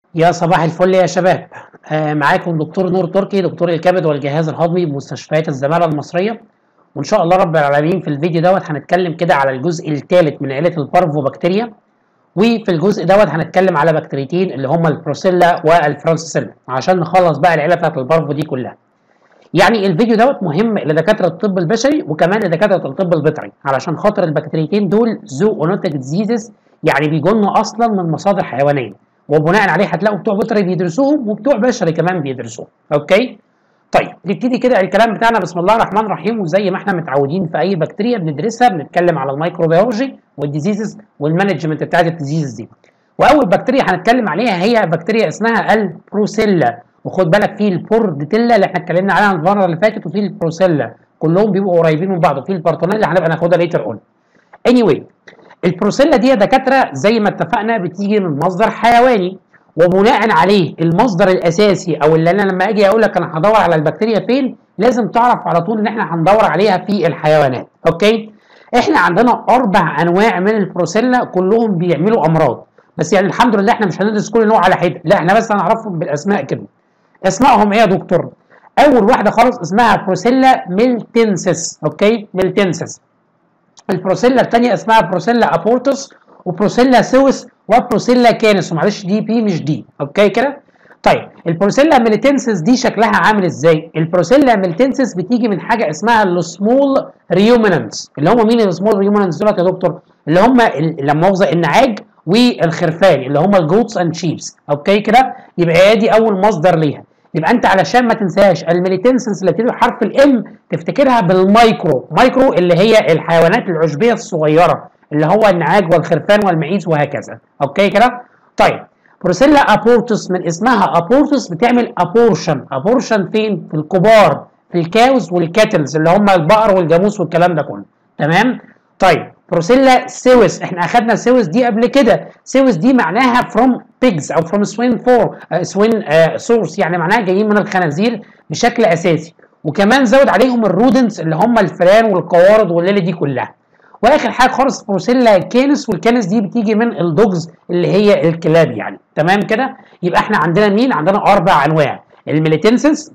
يا صباح الفل يا شباب آه معاكم دكتور نور تركي دكتور الكبد والجهاز الهضمي بمستشفيات الزمالة المصرية وإن شاء الله رب العالمين في الفيديو دوت هنتكلم كده على الجزء الثالث من عيلة البارفوبكتيريا وفي الجزء دوت هنتكلم على بكتيريتين اللي هما البروسيلا والفرانسيسيلا عشان نخلص بقى العيلة بتاعت البارفو دي كلها يعني الفيديو دوت مهم لدكاترة الطب البشري وكمان لدكاترة الطب البيطري علشان خاطر البكتيريتين دول زوونوتيك ديزيزز يعني بيجوا اصلا من مصادر حيوانيه وبناء عليه هتلاقوا بتوع بيطري بيدرسوهم وبتوع بشري كمان بيدرسوهم اوكي طيب نبتدي كده الكلام بتاعنا بسم الله الرحمن الرحيم وزي ما احنا متعودين في اي بكتيريا بندرسها بنتكلم على الميكروبيولوجي والديزيزز والمانجمنت بتاعت الديزيزز دي واول بكتيريا هنتكلم عليها هي بكتيريا اسمها البروسيلا وخد بالك في البوردتيلا اللي احنا اتكلمنا عليها المره اللي فاتت وفي البروسيلا كلهم بيبقوا قريبين من بعض وفي البارتونيلا هنبقى ناخدها ليتر اون anyway البروسيلا دي يا دكاتره زي ما اتفقنا بتيجي من مصدر حيواني وبناء عليه المصدر الاساسي او اللي انا لما اجي اقول لك انا هدور على البكتيريا فين لازم تعرف على طول ان احنا هندور عليها في الحيوانات اوكي احنا عندنا اربع انواع من البروسيلا كلهم بيعملوا امراض بس يعني الحمد لله احنا مش هندرس كل نوع على حده لا احنا بس هنعرفهم بالاسماء كده اسمائهم ايه يا دكتور اول واحده خالص اسمها بروسيلا ميلتنسس اوكي ميلتنسس البروسيلا الثانيه اسمها بروسيلا ابورتس وبروسيلا سوس وبروسيلا كانس ومعلش دي بي مش دي اوكي كده طيب البروسيلا ميلتنسس دي شكلها عامل ازاي البروسيلا ميلتنسس بتيجي من حاجه اسمها السمول ريومينانتس اللي هم مين السمول ريومينانتس دولت يا دكتور اللي هم لا مؤاخذه النعاج والخرفان اللي هم الجوتس اند شيبس اوكي كده يبقى هي دي اول مصدر ليها يبقى انت علشان ما تنساش الميليتنسنس اللي بتبتدي بحرف الام تفتكرها بالمايكرو مايكرو اللي هي الحيوانات العشبيه الصغيره اللي هو النعاج والخرفان والمعيز وهكذا اوكي كده طيب بروسيلا ابورتس من اسمها ابورتس بتعمل ابورشن ابورشن فين في الكبار في الكاوز والكاتلز اللي هم البقر والجاموس والكلام ده كله تمام طيب بروسيلا سيوس احنا اخدنا سيوس دي قبل كده سيوس دي معناها فروم بيجز او فروم سوين فور سوين سورس يعني معناها جايين من الخنازير بشكل اساسي وكمان زود عليهم الرودنتس اللي هم الفئران والقوارض والليله دي كلها واخر حاجه خالص بروسيلا كانس والكانس دي بتيجي من الدوجز اللي هي الكلاب يعني تمام كده يبقى احنا عندنا مين عندنا اربع انواع الميليتنسس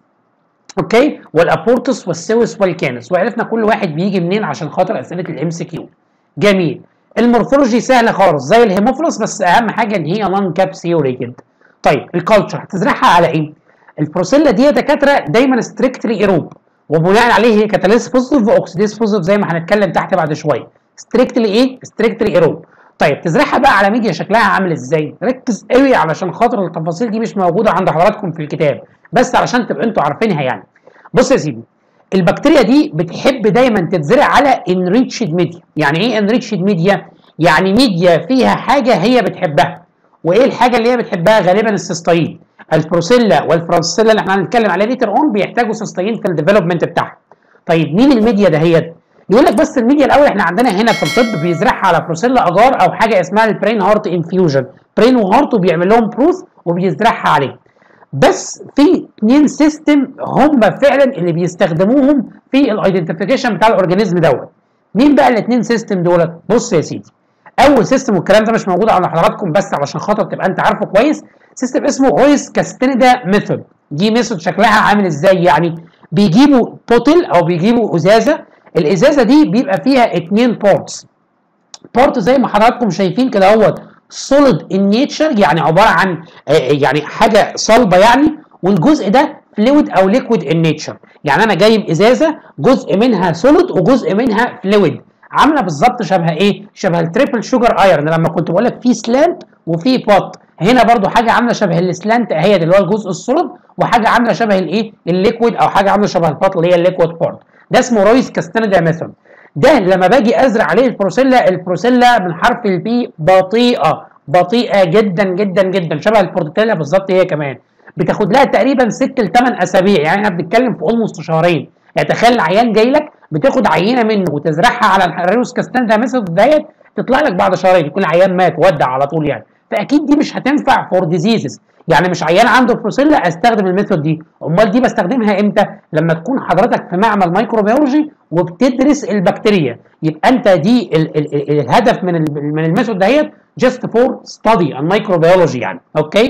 اوكي والابورتس والسوس والكانس وعرفنا كل واحد بيجي منين عشان خاطر اسئله الام سي كيو جميل المورفولوجي سهله خالص زي الهيموفلس بس اهم حاجه ان هي نون كابسيولي جدا طيب الكالتشر هتزرعها على ايه البروسيلا دي يا دكاتره دايما ستريكتلي ايروب وبناء عليه هي كاتاليس بوزيتيف واكسيديز بوزيتيف زي ما هنتكلم تحت بعد شويه ستريكتلي ايه ستريكتلي ايروب طيب تزرعها بقى على ميديا شكلها عامل ازاي ركز قوي علشان خاطر التفاصيل دي مش موجوده عند حضراتكم في الكتاب بس علشان تبقوا انتوا عارفينها يعني بص يا سيدي البكتيريا دي بتحب دايما تتزرع على انريتشد ميديا يعني ايه انريتشد ميديا يعني ميديا فيها حاجه هي بتحبها وايه الحاجه اللي هي بتحبها غالبا السيستاين البروسيلا والفرانسيلا اللي احنا هنتكلم عليها ليتر اون بيحتاجوا سيستاين في الديفلوبمنت بتاعهم طيب مين الميديا دهيت يقول لك بس الميديا الاول احنا عندنا هنا في الطب بيزرعها على بروسيلا اجار او حاجه اسمها البرين هارت انفيوجن برين وهارت وبيعمل لهم بروث وبيزرعها عليه بس في اثنين سيستم هم فعلا اللي بيستخدموهم في الايدنتيفيكيشن بتاع الاورجانيزم دوت مين بقى الاثنين سيستم دولت بص يا سيدي اول سيستم والكلام ده مش موجود على حضراتكم بس علشان خاطر تبقى انت عارفه كويس سيستم اسمه رويس كاستندا ميثود دي ميثود شكلها عامل ازاي يعني بيجيبوا بوتل او بيجيبوا ازازه الازازه دي بيبقى فيها اثنين بارتس بارت زي ما حضراتكم شايفين كده اهوت سوليد ان نيتشر يعني عباره عن يعني حاجه صلبه يعني والجزء ده فلويد او ليكويد ان نيتشر يعني انا جايب ازازه جزء منها سوليد وجزء منها فلويد عامله بالظبط شبه ايه شبه التريبل شوجر ايرون لما كنت بقول لك في سلانت وفي بوت هنا برضو حاجه عامله شبه السلانت اهي اللي هو الجزء السوليد وحاجه عامله شبه الايه الليكويد او حاجه عامله شبه البوت اللي هي الليكويد بارت ده اسمه رويس كاستندا ميثود ده لما باجي ازرع عليه البروسيلا البروسيلا من حرف البي بطيئه بطيئه جدا جدا جدا شبه البورتيلا بالظبط هي كمان بتاخد لها تقريبا 6 ل 8 اسابيع يعني احنا بنتكلم في اولموست شهرين يعني تخيل العيان جاي لك بتاخد عينه منه وتزرعها على الرويس كاستندا ميثود ديت تطلع لك بعد شهرين يكون العيان مات ودع على طول يعني فاكيد دي مش هتنفع فور ديزيزز يعني مش عيان عنده بروسيلا استخدم الميثود دي امال دي بستخدمها امتى لما تكون حضرتك في معمل مايكروبيولوجي وبتدرس البكتيريا يبقى انت دي ال ال ال الهدف من ال من الميثود دهيت جاست فور ستادي الميكروبيولوجي يعني اوكي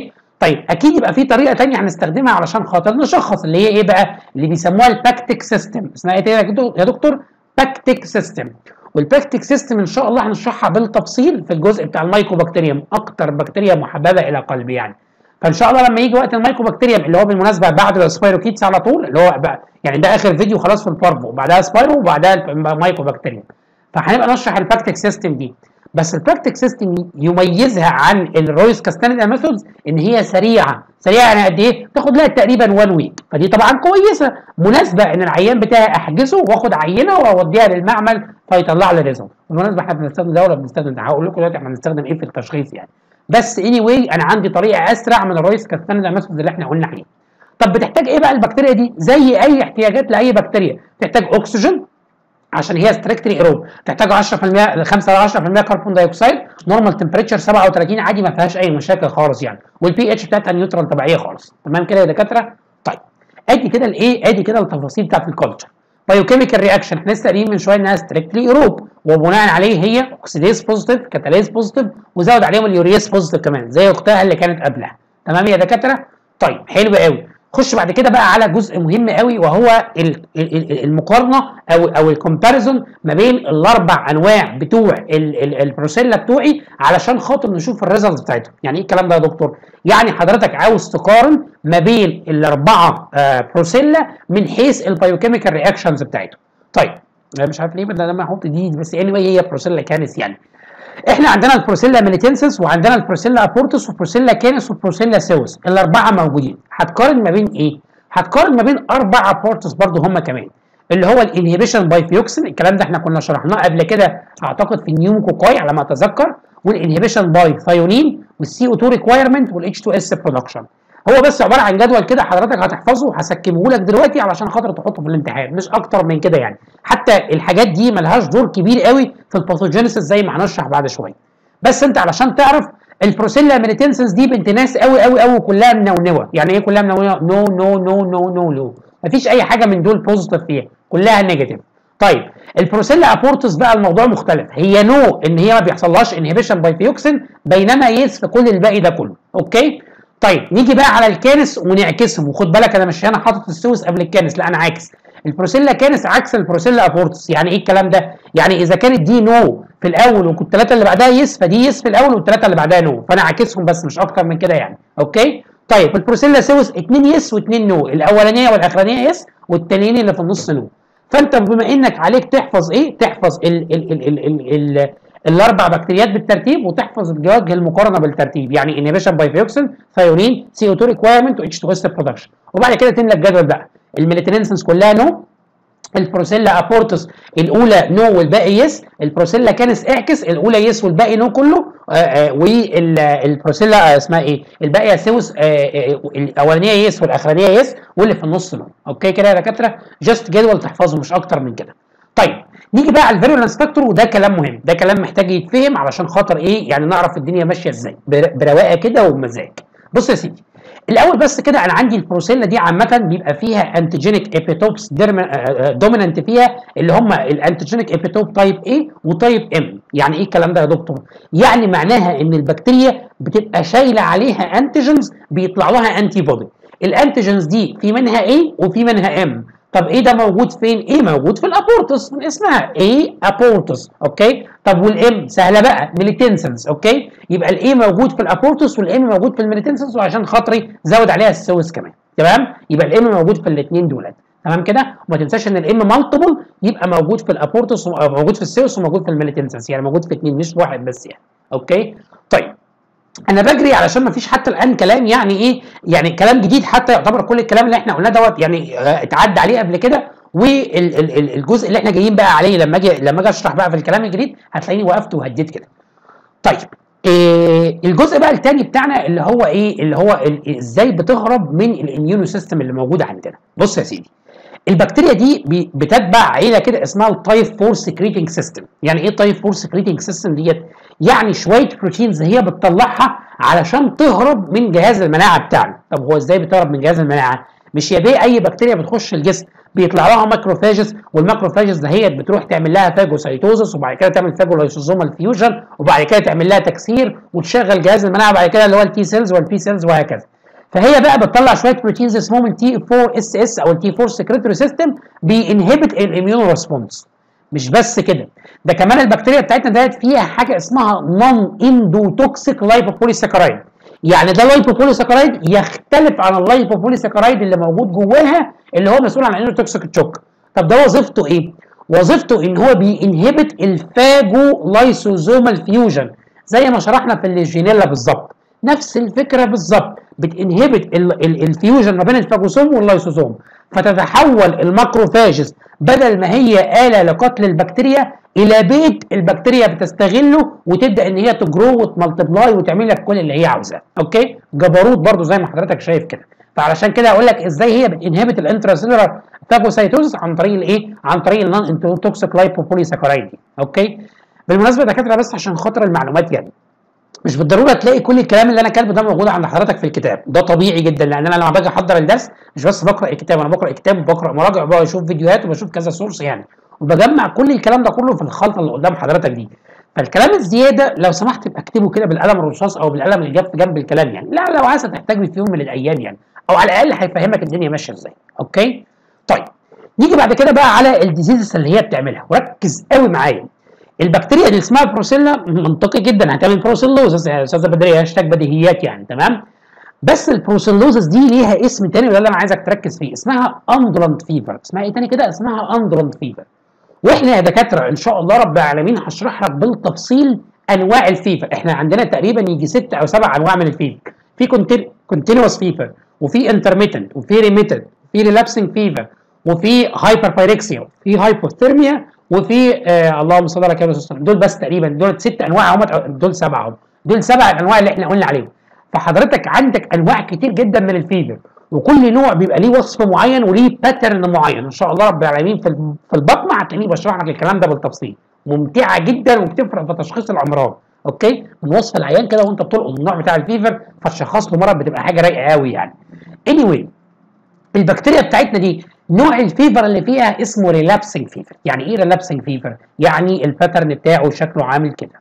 طيب اكيد يبقى في طريقه ثانيه هنستخدمها علشان خاطر نشخص اللي هي ايه بقى اللي بيسموها الباكتيك سيستم اسمها ايه يا دكتور باكتيك سيستم والباكتيك سيستم ان شاء الله هنشرحها بالتفصيل في الجزء بتاع المايكوبكتيريوم اكتر بكتيريا محببه الى قلبي يعني فان شاء الله لما يجي وقت المايكوبكتيريوم اللي هو بالمناسبه بعد السبايروكيتس على طول اللي هو بقى يعني ده اخر فيديو خلاص في البارفو وبعدها سبايرو وبعدها المايكوبكتيريوم فهنبقى نشرح الباكتيك سيستم دي بس البراكتيك سيستم يميزها عن الرويس كاستانيدا ميثودز ان هي سريعه سريعه يعني قد ايه تاخد لها تقريبا 1 ويك فدي طبعا كويسه مناسبه ان العيان بتاعي احجزه واخد عينه واوديها للمعمل فيطلع لي ريزلت بالمناسبه احنا بنستخدم ده ولا بنستخدم ده هقول لكم دلوقتي احنا بنستخدم ايه في التشخيص يعني بس اني anyway انا عندي طريقه اسرع من الرويس كاستانيدا ميثودز اللي احنا قلنا عليه طب بتحتاج ايه بقى البكتيريا دي زي اي احتياجات لاي بكتيريا تحتاج اكسجين عشان هي ستريكتلي ايروب تحتاج 10% 5 ل 10% كربون دايوكسيد نورمال تمبريتشر 37 عادي ما فيهاش اي مشاكل خالص يعني والبي اتش بتاعتها نيوترال طبيعيه خالص تمام كده يا دكاتره طيب ادي كده الايه ادي كده التفاصيل بتاعت الكالتشر بايوكيميكال رياكشن احنا لسه قايلين من شويه انها ستريكتلي ايروب وبناء عليه هي اوكسيديز بوزيتيف كاتاليز بوزيتيف وزود عليهم اليوريز بوزيتيف كمان زي اختها اللي كانت قبلها تمام يا دكاتره طيب حلو قوي خش بعد كده بقى على جزء مهم قوي وهو المقارنه او او الكومباريزون ما بين الاربع انواع بتوع البروسيلا بتوعي علشان خاطر نشوف الريزلتس بتاعتهم يعني ايه الكلام ده يا دكتور يعني حضرتك عاوز تقارن ما بين الاربعه بروسيلا من حيث البايوكيميكال رياكشنز بتاعتهم طيب مش عارف ليه بدل ما احط دي بس اني anyway هي بروسيلا كانس يعني احنا عندنا البروسيلا ميليتنسس وعندنا البروسيلا ابورتس وبروسيلا كانس وبروسيلا سيوس الاربعه موجودين هتقارن ما بين ايه هتقارن ما بين اربع ابورتس برضو هم كمان اللي هو الانهبيشن باي فيوكسين الكلام ده احنا كنا شرحناه قبل كده اعتقد في النيوموكوكاي على ما اتذكر والانهبيشن باي ثايونين والسي او 2 ريكوايرمنت والاتش 2 اس برودكشن هو بس عباره عن جدول كده حضرتك هتحفظه وهسكبه لك دلوقتي علشان خاطر تحطه في الامتحان مش اكتر من كده يعني حتى الحاجات دي ملهاش دور كبير قوي في الباثوجينيسيس زي ما هنشرح بعد شويه بس انت علشان تعرف البروسيلا ميليتنسنس دي بنت ناس قوي قوي قوي كلها منونوه يعني ايه كلها منونوه نو نو نو نو نو نو مفيش اي حاجه من دول بوزيتيف فيها كلها نيجاتيف طيب البروسيلا ابورتس بقى الموضوع مختلف هي نو ان هي ما بيحصلهاش انهبيشن باي فيوكسين بينما يس في كل الباقي ده كله اوكي طيب نيجي بقى على الكانس ونعكسهم وخد بالك انا مش هنا حاطط السوس قبل الكانس لا انا عاكس البروسيلا كانس عكس البروسيلا ابورتس يعني ايه الكلام ده يعني اذا كانت دي نو في الاول وكنت الثلاثه اللي بعدها يس فدي يس في الاول والثلاثه اللي بعدها نو فانا عاكسهم بس مش اكتر من كده يعني اوكي طيب البروسيلا سوس اثنين يس واثنين نو الاولانيه والاخرانيه يس والتانيين اللي في النص نو فانت بما انك عليك تحفظ ايه تحفظ ال ال ال ال ال ال الاربع بكتيريات بالترتيب وتحفظ وجه المقارنه بالترتيب يعني انهبيشن باي فيوكسين ثايونين سي او 2 ريكوايرمنت واتش 2 اس برودكشن وبعد كده تملى الجدول بقى الميليتينسنس كلها نو البروسيلا ابورتس الاولى نو والباقي يس البروسيلا كانس اعكس الاولى يس والباقي نو كله والبروسيلا اسمها ايه الباقي سيوس الاولانيه يس والاخرانيه يس واللي في النص نو اوكي كده يا دكاتره جاست جدول تحفظه مش اكتر من كده طيب نيجي بقى على الفيرولانس فاكتور وده كلام مهم ده كلام محتاج يتفهم علشان خاطر ايه يعني نعرف الدنيا ماشيه ازاي برواقه كده وبمزاج بص يا سيدي الاول بس كده انا عندي البروسيلا دي عامه بيبقى فيها انتيجينيك ابيتوبس دومينانت فيها اللي هم الانتيجينيك ابيتوب تايب A وتايب ام يعني ايه الكلام ده يا دكتور يعني معناها ان البكتيريا بتبقى شايله عليها انتيجنز بيطلع لها انتي بودي الانتيجنز دي في منها A وفي منها ام طب ايه ده موجود فين؟ ايه موجود في الابورتس من اسمها ايه ابورتس اوكي؟ طب والام سهله بقى ميليتنسنس اوكي؟ يبقى الايه موجود في الابورتس والام موجود في الميليتنسنس وعشان خاطري زود عليها السوس كمان تمام؟ يبقى الام موجود في الاثنين دولت تمام كده؟ وما تنساش ان الام مالتيبل يبقى موجود في الابورتس وموجود في السوس وموجود في الميليتنسنس يعني موجود في اثنين مش واحد بس يعني اوكي؟ طيب انا بجري علشان ما فيش حتى الان كلام يعني ايه يعني كلام جديد حتى يعتبر كل الكلام اللي احنا قلناه دوت يعني اتعدى عليه قبل كده والجزء اللي احنا جايين بقى عليه لما اجي لما اجي اشرح بقى في الكلام الجديد هتلاقيني وقفت وهديت كده طيب إيه الجزء بقى الثاني بتاعنا اللي هو ايه اللي هو ازاي بتهرب من الاميونو سيستم اللي موجود عندنا بص يا سيدي البكتيريا دي بتتبع عيله كده اسمها التايب 4 سكريتنج سيستم يعني ايه تايب 4 سكريتنج سيستم ديت يعني شويه بروتينز هي بتطلعها علشان تهرب من جهاز المناعه بتاعنا طب هو ازاي بتهرب من جهاز المناعه مش يا بيه اي بكتيريا بتخش الجسم بيطلع لها ماكروفاجز والماكروفاجز دهيت بتروح تعمل لها فاجوسايتوزس وبعد كده تعمل فاجولايسوزومال فيوجن وبعد كده تعمل لها تكسير وتشغل جهاز المناعه بعد كده اللي هو التي سيلز والبي سيلز وهكذا فهي بقى بتطلع شويه بروتينز اسمهم التي 4 اس اس او التي 4 سكريتوري سيستم بينهبت الاميون ريسبونس مش بس كده ده كمان البكتيريا بتاعتنا ديت فيها حاجه اسمها نون اندوتوكسيك لايبوبوليساكرايد يعني ده لايبوبوليساكرايد يختلف عن اللايبوبوليساكرايد اللي موجود جواها اللي هو مسؤول عن الاندوتوكسيك تشوك طب ده وظيفته ايه وظيفته ان هو بينهبت الفاجو لايسوزومال فيوجن زي ما شرحنا في الليجينيلا بالظبط نفس الفكره بالظبط بتنهبت الفيوجن ما بين الفاجوسوم واللايسوزوم فتتحول الماكروفاجز بدل ما هي آلة لقتل البكتيريا إلى بيت البكتيريا بتستغله وتبدأ إن هي تجرو وتملتبلاي وتعمل لك كل اللي هي عاوزاه، أوكي؟ جبروت برضو زي ما حضرتك شايف كده. فعلشان كده أقول لك إزاي هي بتنهبت الانتراسيلولار فاجوسايتوز عن طريق الإيه؟ عن طريق النون انتوكسيك لايبوبوليساكرايد دي، أوكي؟ بالمناسبة يا دكاترة بس عشان خاطر المعلومات يعني مش بالضروره تلاقي كل الكلام اللي انا كاتبه ده موجود عند حضرتك في الكتاب ده طبيعي جدا لان انا لما باجي احضر الدرس مش بس بقرا الكتاب انا بقرا الكتاب وبقرا مراجع وبشوف فيديوهات وبشوف كذا سورس يعني وبجمع كل الكلام ده كله في الخلطه اللي قدام حضرتك دي فالكلام الزياده لو سمحت ابقى اكتبه كده بالقلم الرصاص او بالقلم اللي جنب جنب الكلام يعني لا لو عايز تحتاج في يوم من الايام يعني او على الاقل هيفهمك الدنيا ماشيه ازاي اوكي طيب نيجي بعد كده بقى على الديزيزز اللي هي بتعملها وركز قوي معايا البكتيريا اللي اسمها بروسيلا منطقي جدا هتعمل بروسيلوزس يا استاذه بدريه هاشتاج بديهيات يعني تمام بس البروسيلوزس دي ليها اسم تاني وده اللي انا عايزك تركز فيه اسمها اندولنت فيفر اسمها ايه تاني كده اسمها اندولنت فيفر واحنا يا دكاتره ان شاء الله رب العالمين هشرح لك بالتفصيل انواع الفيفر احنا عندنا تقريبا يجي ست او سبع انواع من الفيفر في كونتينوس فيفر وفي انترميتنت وفي ريميتنت وفي ريلابسنج فيفر وفي هايبر بايركسيا وفي هايبوثيرميا وفي آه اللهم صل على سيدنا دول بس تقريبا دول ست انواع هم دول سبعه هم دول سبع الانواع اللي احنا قلنا عليهم فحضرتك عندك انواع كتير جدا من الفيفر وكل نوع بيبقى ليه وصف معين وليه باترن معين ان شاء الله رب العالمين في في البطن هتلاقيني بشرح لك الكلام ده بالتفصيل ممتعه جدا وبتفرق في تشخيص الامراض اوكي من وصف العيان كده وانت بتلقط النوع بتاع الفيفر فتشخص له مرض بتبقى حاجه رايقه قوي يعني anyway البكتيريا بتاعتنا دي نوع الفيفر اللي فيها اسمه ريلابسنج فيفر يعني ايه ريلابسنج فيفر يعني الباترن بتاعه شكله عامل كده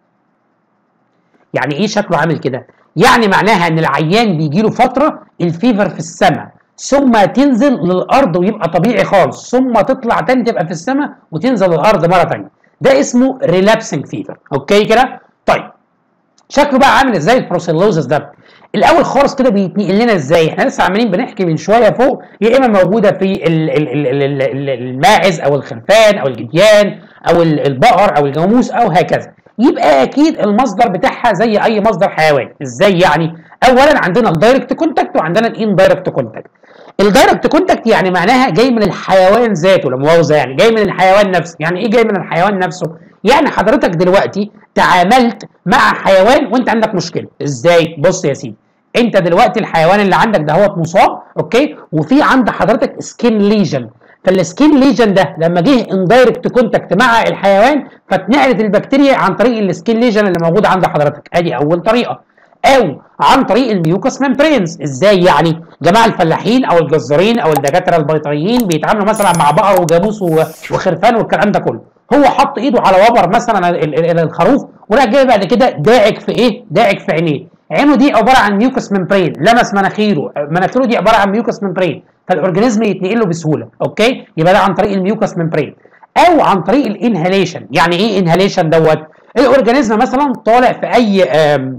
يعني ايه شكله عامل كده يعني معناها ان العيان بيجي له فتره الفيفر في السماء ثم تنزل للارض ويبقى طبيعي خالص ثم تطلع تاني تبقى في السماء وتنزل للارض مره ثانيه ده اسمه ريلابسنج فيفر اوكي كده طيب شكله بقى عامل ازاي البروسيلوزس ده الاول خالص كده بيتنقل لنا ازاي احنا لسه عمالين بنحكي من شويه فوق يا اما موجوده في ال ال ال ال ال الماعز او الخرفان او الجديان او البقر او الجاموس او هكذا يبقى اكيد المصدر بتاعها زي اي مصدر حيواني ازاي يعني اولا عندنا الدايركت كونتاكت وعندنا الاندايركت كونتاكت الدايركت كونتاكت يعني معناها جاي من الحيوان ذاته لا مؤاخذه يعني جاي من الحيوان نفسه يعني ايه جاي من الحيوان نفسه يعني حضرتك دلوقتي تعاملت مع حيوان وانت عندك مشكله ازاي بص يا سيدي انت دلوقتي الحيوان اللي عندك ده هو مصاب اوكي وفي عند حضرتك سكين ليجن فالسكين ليجن ده لما جه اندايركت كونتاكت مع الحيوان فاتنقلت البكتيريا عن طريق السكين ليجن اللي موجود عند حضرتك ادي اول طريقه او عن طريق الميوكس ممبرينز ازاي يعني جماعه الفلاحين او الجزارين او الدكاتره البيطريين بيتعاملوا مثلا مع بقر وجاموس وخرفان والكلام ده كله هو حط ايده على وبر مثلا الخروف وراح جاي بعد كده داعك في ايه داعك في عينيه عينه دي عباره عن ميوكس ممبرين لمس مناخيره مناخيره دي عباره عن ميوكس ممبرين فالاورجانيزم يتنقل له بسهوله اوكي يبقى ده عن طريق الميوكس ممبرين او عن طريق الانهاليشن يعني ايه انهاليشن دوت الاورجانيزم مثلا طالع في اي آم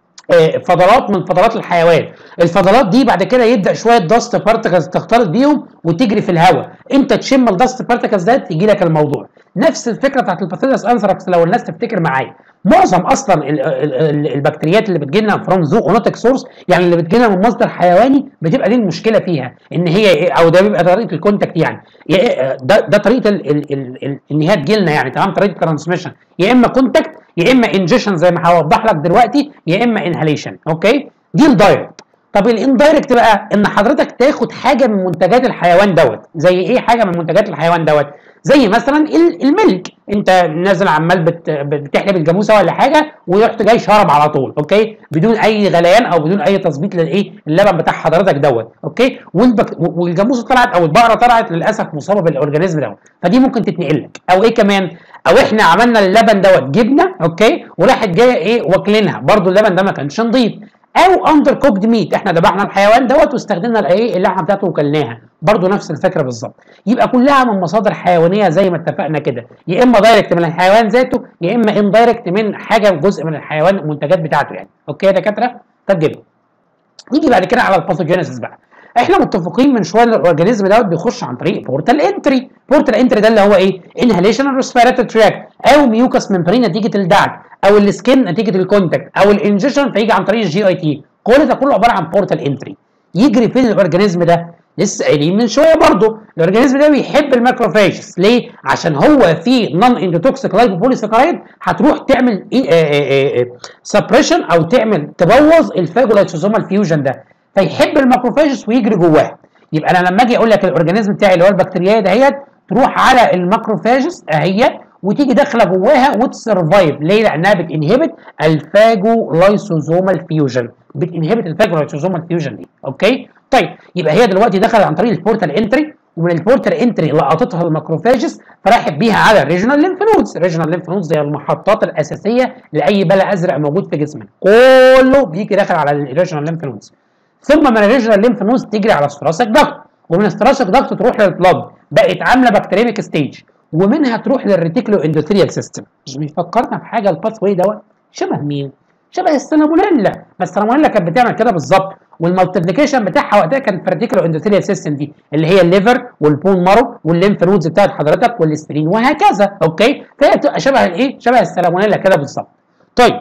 فضلات من فضلات الحيوان الفضلات دي بعد كده يبدا شويه داست بارتكلز تختلط بيهم وتجري في الهواء انت تشم الداست بارتكلز ده تيجي لك الموضوع نفس الفكره بتاعت الباثيلس انثراكس لو الناس تفتكر معايا معظم اصلا ال ال ال البكتيريات اللي بتجي لنا فروم زو اونوتيك سورس يعني اللي بتجي لنا من مصدر حيواني بتبقى دي المشكله فيها ان هي او ده بيبقى طريقه الكونتاكت يعني ده ده طريقه ال ال ال ال ان هي تجي لنا يعني تمام طريقه الترانسميشن يا اما كونتاكت يا اما انجيشن زي ما هوضح لك دلوقتي يا اما انهاليشن اوكي دي الدايركت طب الاندايركت بقى ان حضرتك تاخد حاجه من منتجات الحيوان دوت زي ايه حاجه من منتجات الحيوان دوت زي مثلا الملك انت نازل عمال بت بتحلب الجاموسه ولا حاجه ورحت جاي شرب على طول اوكي بدون اي غليان او بدون اي تظبيط للايه اللبن بتاع حضرتك دوت اوكي والبك... والجاموسه طلعت او البقره طلعت للاسف مصابه بالاورجانيزم دوت فدي ممكن تتنقل لك او ايه كمان او احنا عملنا اللبن دوت جبنه اوكي وراحت جايه ايه واكلينها برضو اللبن ده ما كانش نضيف او اندر كوكد ميت احنا ذبحنا الحيوان دوت واستخدمنا الايه اللحمه بتاعته وكلناها برضه نفس الفكره بالظبط يبقى كلها من مصادر حيوانيه زي ما اتفقنا كده يا اما دايركت من الحيوان ذاته يا اما اندايركت من حاجه جزء من الحيوان المنتجات بتاعته يعني اوكي يا دكاتره طب جميل نيجي بعد كده على الباثوجينيسيس بقى احنا متفقين من شويه ان الاورجانيزم دوت بيخش عن طريق بورتال انتري بورتال انتري ده اللي هو ايه انهاليشن ريسبيراتوري تراك او ميوكس ممبرين نتيجه الدعك او السكين نتيجه الكونتاكت او الانجكشن فيجي عن طريق الجي اي تي كل ده كله عباره عن بورتال انتري يجري فين الاورجانيزم ده لسه قايلين من شويه برضه الاورجانيزم ده بيحب الماكروفاجز ليه عشان هو في نون اندوتوكسيك لايبوبوليساكرايد هتروح تعمل سبريشن او تعمل تبوظ الفاجولايتوزومال فيوجن ده فيحب الماكروفاجز ويجري جواها يبقى انا لما اجي اقول لك الاورجانيزم بتاعي اللي هو البكتيريا دهيت تروح على الماكروفاجز اهيت وتيجي داخله جواها وتسرفايف ليه؟ لانها بتنهبت الفاجو لايسوزومال فيوجن بتنهبت الفاجو لايسوزومال فيوجن دي اوكي؟ طيب يبقى هي دلوقتي دخلت عن طريق البورتال انتري ومن البورتال انتري لقطتها الماكروفاجز فراحت بيها على الريجنال ليمف نودز، الريجنال ليمف نودز هي المحطات الاساسيه لاي بلا ازرق موجود في جسمنا، كله بيجي داخل على الريجنال ليمف نودز. ثم من الريجنال ليمف نودز تجري على الثراسك داكت ومن الثراسك داكت تروح للبلاد بقت عامله بكتيريميك ستيج ومنها تروح للريتيكولو اندوثيريال سيستم مش بيفكرنا بحاجه الباث واي دوت شبه مين؟ شبه السلمونيلا بس السلمونيلا كانت بتعمل كده بالظبط والمالتيبليكيشن بتاعها وقتها كان في الريتيكولو اندوثيريال سيستم دي اللي هي الليفر والبون مارو والليمف نودز بتاعت حضرتك والسترين وهكذا اوكي فهي بتبقى شبه الايه؟ شبه السلمونيلا كده بالظبط طيب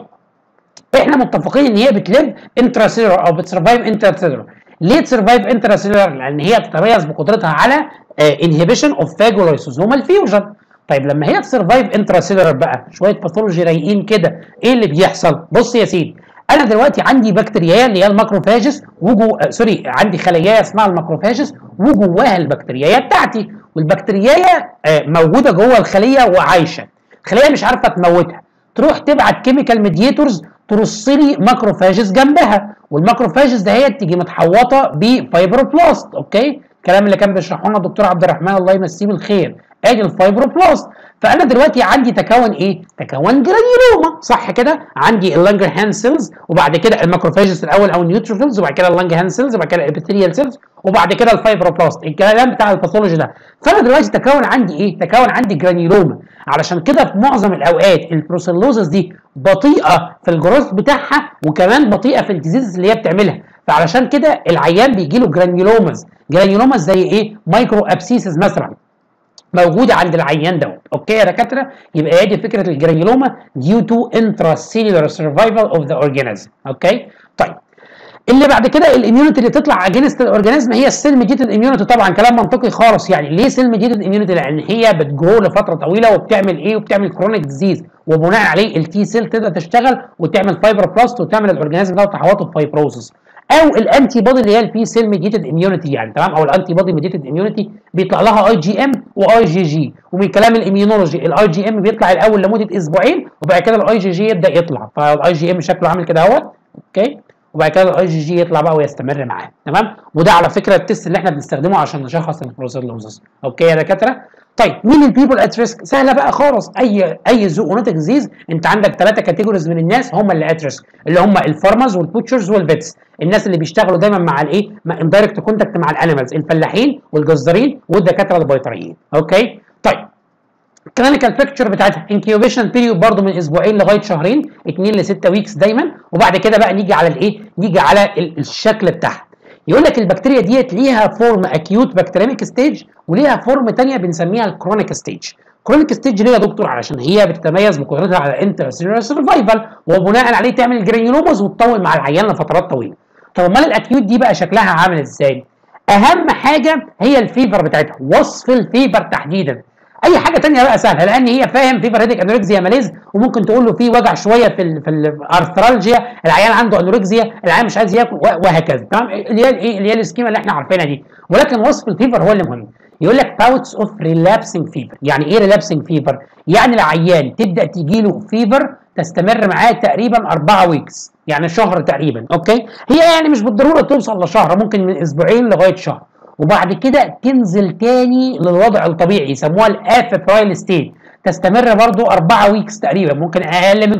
احنا متفقين ان هي بتلف انتراسيلر او بتسرفايف انتراسيلر ليه تسرفايف انتراسيلر؟ لان هي بتتميز بقدرتها على انهبيشن اوف فاجولايسوزومال فيوجن طيب لما هي تسرفايف انتراسيلر بقى شويه باثولوجي رايقين كده ايه اللي بيحصل؟ بص يا سيدي انا دلوقتي عندي بكتيريا اللي هي الماكروفاجس وجو آه سوري عندي خلية اسمها الماكروفاجس وجواها البكتيريا بتاعتي والبكتيريا آه موجوده جوه الخليه وعايشه الخليه مش عارفه تموتها تروح تبعت كيميكال ميديتورز ترص لي ماكروفاجز جنبها والماكروفاجز دهيت تيجي متحوطه بفايبروبلاست اوكي الكلام اللي كان بيشرحه لنا الدكتور عبد الرحمن الله يمسيه بالخير ادي الفايبروبلاست فانا دلوقتي عندي تكون ايه تكون جرانيولوما صح كده عندي اللانجر هاند سيلز وبعد كده الماكروفاجز الاول او النيوتروفيلز وبعد كده اللانجر هاند سيلز وبعد كده الابيثيريال سيلز وبعد كده الفايبروبلاست الكلام بتاع الباثولوجي ده فانا دلوقتي تكون عندي ايه تكون عندي جرانيولوما علشان كده في معظم الاوقات البروسيلوزس دي بطيئه في الجروث بتاعها وكمان بطيئه في الديزيز اللي هي بتعملها فعلشان كده العيان بيجي له جرانيولومز جرانيولومز زي ايه مايكرو ابسيسز مثلا موجوده عند العيان دوت اوكي يا دكاتره يبقى هي دي فكره الجرانيولوما ديو تو intracellular survival of the organism اوكي طيب اللي بعد كده الاميونيتي اللي تطلع اجينست الاورجانيزم هي السيل ميديتد اميونيتي طبعا كلام منطقي خالص يعني ليه سيل ميديتد اميونيتي لان هي بتجرو لفتره طويله وبتعمل ايه وبتعمل كرونيك ديزيز وبناء عليه التي سيل تقدر تشتغل وتعمل فايبروبلاست وتعمل الاورجانيزم ده تحوطه بفايبروسس او الانتي بودي اللي هي البي سيل ميديتد اميونيتي يعني تمام او الانتي بودي ميديتد اميونيتي بيطلع لها اي جي ام واي جي جي ومن كلام الاميونولوجي الاي جي ام بيطلع الاول لمده اسبوعين وبعد كده الاي جي جي يبدا يطلع فالاي جي ام شكله عامل كده اهوت اوكي وبعد كده الاي جي جي يطلع بقى ويستمر معاه تمام وده على فكره التست اللي احنا بنستخدمه عشان نشخص البروسيلوزس اوكي يا دكاتره طيب مين البيبل ات ريسك سهله بقى خالص اي اي زوونوتيك ديزيز انت عندك ثلاثه كاتيجوريز من الناس هم اللي ات ريسك اللي هم الفارمرز والبوتشرز والفيتس الناس اللي بيشتغلوا دايما مع الايه مع اندايركت كونتاكت مع الانيمالز الفلاحين والجزارين والدكاتره البيطريين اوكي طيب الكلينيكال بيكتشر بتاعتها انكيوبيشن بيريود برضه من اسبوعين لغايه شهرين 2 ل 6 ويكس دايما وبعد كده بقى نيجي على الايه نيجي على الشكل بتاعها يقول لك البكتيريا ديت ليها فورم اكيوت بكتيريميك ستيج وليها فورم ثانيه بنسميها الكرونيك ستيج كرونيك ستيج ليه يا دكتور علشان هي بتتميز بقدرتها على انترسيلولار سرفايفل وبناء عليه تعمل جرانيولومز وتطول مع العيان لفترات طويله طب امال الاكيوت دي بقى شكلها عامل ازاي اهم حاجه هي الفيفر بتاعتها وصف الفيفر تحديدا اي حاجه تانية بقى سهله لان هي فاهم فيفر هيديك انوركسيا ماليز وممكن تقول له في وجع شويه في ال في الارثرالجيا العيان عنده انوركسيا العيان مش عايز ياكل وهكذا تمام اللي هي الايه اللي هي السكيما اللي احنا عارفينها دي ولكن وصف الفيفر هو اللي مهم يقول لك باوتس اوف ريلابسنج فيفر يعني ايه ريلابسنج فيفر يعني العيان تبدا تجي له فيفر تستمر معاه تقريبا 4 ويكس يعني شهر تقريبا اوكي هي يعني مش بالضروره توصل لشهر ممكن من اسبوعين لغايه شهر وبعد كده تنزل تاني للوضع الطبيعي يسموها الافيبرايل ستيت تستمر برضو 4 ويكس تقريبا ممكن اقل من كده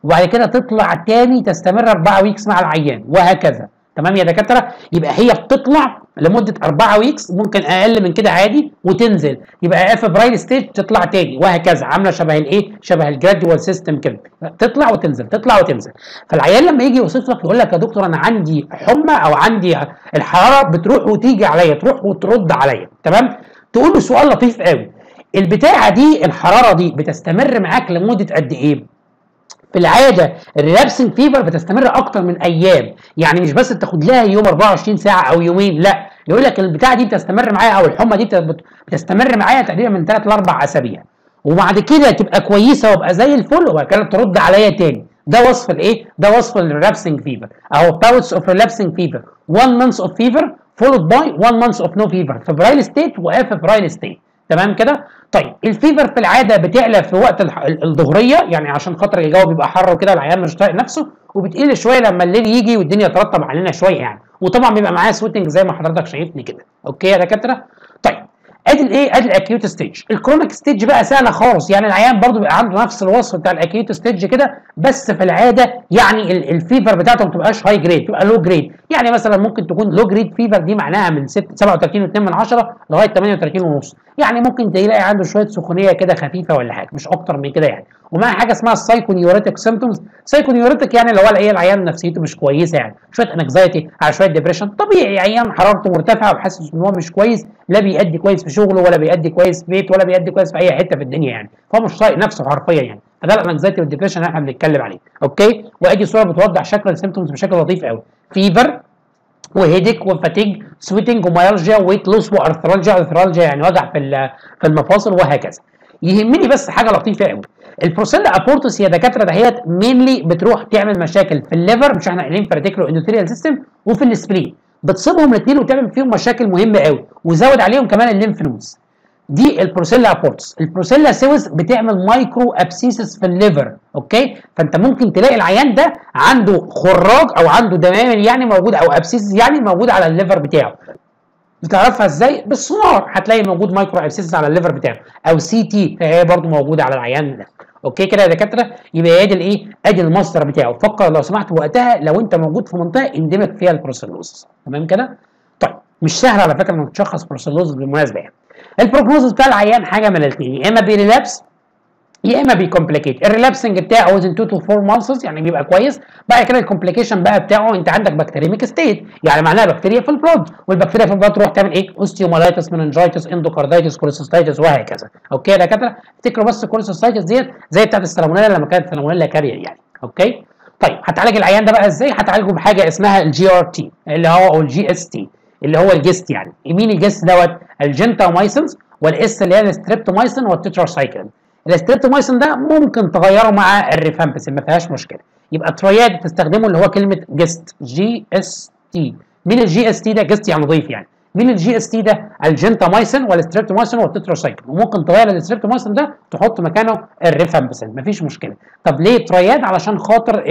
وبعد كده تطلع تاني تستمر 4 ويكس مع العيان وهكذا تمام يا دكاتره يبقى هي بتطلع لمده 4 ويكس ممكن اقل من كده عادي وتنزل يبقى اف برايل ستيج تطلع تاني وهكذا عامله شبه الايه شبه الجراديوال سيستم كده تطلع وتنزل تطلع وتنزل فالعيان لما يجي يوصف لك يقول لك يا دكتور انا عندي حمى او عندي الحراره بتروح وتيجي عليا تروح وترد عليا تمام تقول له سؤال لطيف قوي البتاعه دي الحراره دي بتستمر معاك لمده قد ايه في العاده الريلابسنج فيفر بتستمر اكتر من ايام يعني مش بس تاخد لها يوم 24 ساعه او يومين لا يقول لك البتاعه دي بتستمر معايا او الحمى دي بتستمر معايا تقريبا من 3 ل 4 اسابيع وبعد كده تبقى كويسه وابقى زي الفل وبعد كده ترد عليا تاني ده وصف الايه ده وصف الريلابسنج فيفر اهو باوتس اوف ريلابسنج فيفر 1 مانث اوف فيفر followed by 1 month of no fever فبرايل ستيت وافبرايل ستيت تمام كده طيب الفيفر في العاده بتعلى في وقت الظهريه يعني عشان خاطر الجو بيبقى حر وكده العيان مش طايق نفسه وبتقل شويه لما الليل يجي والدنيا ترطب علينا شويه يعني وطبعا بيبقى معاه سويتنج زي ما حضرتك شايفني كده اوكي يا دكاتره طيب ادي الايه ادي الاكيوت ستيج الكرونيك ستيج بقى سهله خالص يعني العيان برضو بيبقى عنده نفس الوصف بتاع الاكيوت ستيج كده بس في العاده يعني الفيفر بتاعته ما بتبقاش هاي جريد بتبقى لو جريد يعني مثلا ممكن تكون لو جريد فيفر دي معناها من 37.2 من 10 لغايه 38 ونص يعني ممكن تلاقي عنده شويه سخونيه كده خفيفه ولا حاجه مش اكتر من كده يعني ومعاه حاجه اسمها السايكونيوريتك سيمتومز سايكونيوريتك يعني اللي هو ايه العيان نفسيته مش كويسه يعني شويه انكزايتي على شويه ديبريشن طبيعي عيان حرارته مرتفعه وحاسس ان هو مش كويس لا بيأدي كويس في شغله ولا بيأدي كويس في بيت ولا بيأدي كويس في اي حته في الدنيا يعني فهو مش طايق نفسه حرفيا يعني فده الانكزايتي والديبريشن اللي احنا بنتكلم عليه اوكي وادي صوره بتوضح شكل السيمتومز بشكل لطيف قوي فيفر وهيديك وفاتيج سويتنج ومايلجيا ويت لوس وارثرالجيا ارثرالجيا يعني وجع في في المفاصل وهكذا يهمني بس حاجه لطيفه قوي البروسيلا ابورتوس يا دكاتره دهيت مينلي بتروح تعمل مشاكل في الليفر مش احنا قايلين في الريتيكولو اندوثيريال سيستم وفي السبلين بتصيبهم الاثنين وتعمل فيهم مشاكل مهمه قوي وزود عليهم كمان الليمف نودز دي البروسيلا ابورتس البروسيلا سيوس بتعمل مايكرو ابسيسس في الليفر اوكي فانت ممكن تلاقي العيان ده عنده خراج او عنده دمامل يعني موجود او ابسيسس يعني موجود على الليفر بتاعه بتعرفها ازاي بالسونار هتلاقي موجود مايكرو ابسيسس على الليفر بتاعه او سي تي هي برضو موجوده على العيان ده اوكي كده يا دكاتره يبقى ادي الايه ادي المصدر بتاعه فكر لو سمحت وقتها لو انت موجود في منطقه اندمج فيها البروسيلوز تمام كده طيب مش سهل على فكره انك تشخص بروسيلوز بالمناسبه يعني البروجنوز بتاع العيان حاجه من الاثنين يا اما بيريلابس يا اما بيكومبليكيت الريلابسنج بتاعه وزن 2 تو 4 مانثس يعني بيبقى كويس بعد كده الكومبليكيشن بقى بتاعه انت عندك بكتيريميك ستيت يعني معناها بكتيريا في البلود والبكتيريا في البلود تروح تعمل ايه اوستيومالايتس مننجايتس اندوكاردايتس كوليسيستايتس وهكذا اوكي يا دكاتره افتكروا بس الكوليسيستايتس ديت زي بتاعت السالمونيلا لما كانت سالمونيلا كارير يعني اوكي طيب هتعالج العيان ده بقى ازاي هتعالجه بحاجه اسمها الجي ار تي اللي هو او الجي اس تي اللي هو الجست يعني مين الجست دوت الجنتامايسنز والاس اللي هي الستريبتومايسين والتتراسايكلين الستريبتومايسين ده ممكن تغيره مع الريفامبسين ما فيهاش مشكله يبقى ترياد تستخدمه اللي هو كلمه جست جي اس تي مين الجي اس تي ده جست يعني نظيف يعني مين الجي اس تي ده الجنتامايسين والستريبتومايسين والتتراسايكلين وممكن تغير الستريبتومايسين ده تحط مكانه الريفامبسين مفيش مشكله طب ليه ترياد علشان خاطر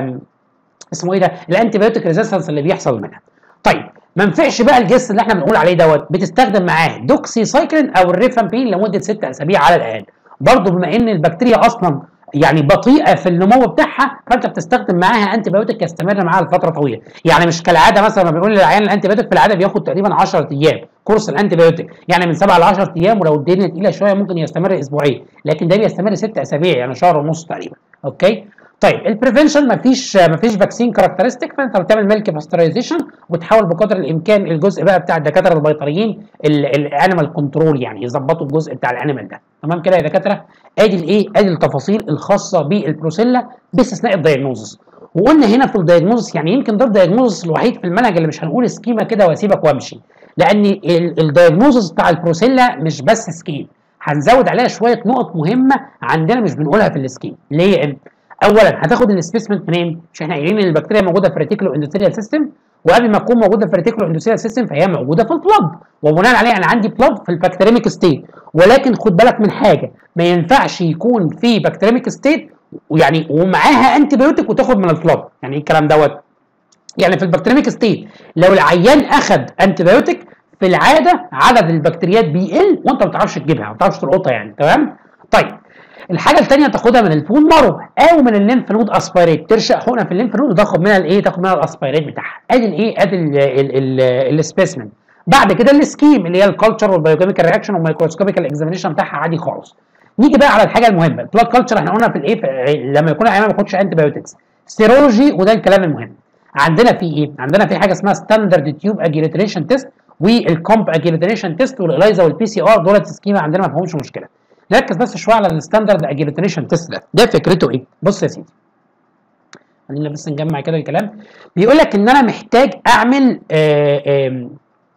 اسمه ايه ده الانتي بايوتيك ريزيستنس اللي بيحصل منها طيب ما ينفعش بقى الجس اللي احنا بنقول عليه دوت بتستخدم معاه دوكسي سايكلين او الريفامبين لمده ست اسابيع على الاقل برضه بما ان البكتيريا اصلا يعني بطيئه في النمو بتاعها فانت بتستخدم معاها انتي بايوتيك يستمر معاها لفتره طويله يعني مش كالعاده مثلا ما بنقول للعيان الانتي بايوتيك في العاده بياخد تقريبا 10 ايام كورس الانتي بايوتيك يعني من 7 ل 10 ايام ولو الدنيا تقيله شويه ممكن يستمر اسبوعين لكن ده بيستمر ست اسابيع يعني شهر ونص تقريبا اوكي طيب البريفنشن مفيش مفيش فاكسين كاركترستيك فانت بتعمل ميلك باسترايزيشن وتحاول بقدر الامكان الجزء بقى بتاع الدكاتره البيطريين الانيمال كنترول يعني يظبطوا الجزء بتاع الانيمال ده تمام كده يا دكاتره ادي الايه ادي التفاصيل الخاصه بالبروسيلا باستثناء الدايجنوزس وقلنا هنا في الدايجنوزس يعني يمكن ده الدايجنوزس الوحيد في المنهج اللي مش هنقول سكيما كده واسيبك وامشي لان الدايجنوزس بتاع البروسيلا مش بس سكيم هنزود عليها شويه نقط مهمه عندنا مش بنقولها في السكيم ليه اولا هتاخد السبيسمنت منين؟ مش احنا قايلين ان البكتيريا موجوده في الريتيكولو اندوثيريال سيستم وقبل ما تكون موجوده في الريتيكولو اندوثيريال سيستم فهي موجوده في البلد وبناء عليه انا عندي بلد في البكتيريميك ستيت ولكن خد بالك من حاجه ما ينفعش يكون في بكتيريميك ستيت ويعني ومعاها انتي بايوتيك وتاخد من البلد يعني ايه الكلام دوت؟ يعني في البكتيريميك ستيت لو العيان اخذ انتي بايوتيك في العاده عدد البكتيريات بيقل وانت ما بتعرفش تجيبها ما بتعرفش تلقطها يعني تمام؟ طيب الحاجه الثانيه تاخدها من البون مارو او من الليمف نود اسبيريت ترشق حقنه في الليمف نود وتاخد منها الايه تاخد منها الاسبيريت بتاعها ادي الايه ادي السبيسمن بعد كده السكيم اللي هي الكالتشر والبايوكيميكال رياكشن والمايكروسكوبيكال اكزامينشن بتاعها عادي خالص نيجي بقى على الحاجه المهمه البلاد كلتشر احنا قلنا في الايه لما يكون العيان ما بياخدش انتي بايوتكس سيرولوجي وده الكلام المهم عندنا في ايه عندنا في حاجه اسمها ستاندرد تيوب اجيليتريشن تيست والكومب اجيليتريشن تيست والالايزا والبي سي ار دولت سكيما عندنا ما فيهمش مشكله نركز بس شويه على الستاندرد اجيليتريشن تيست ده ده فكرته ايه بص يا سيدي خلينا بس نجمع كده الكلام بيقول لك ان انا محتاج اعمل آآ آآ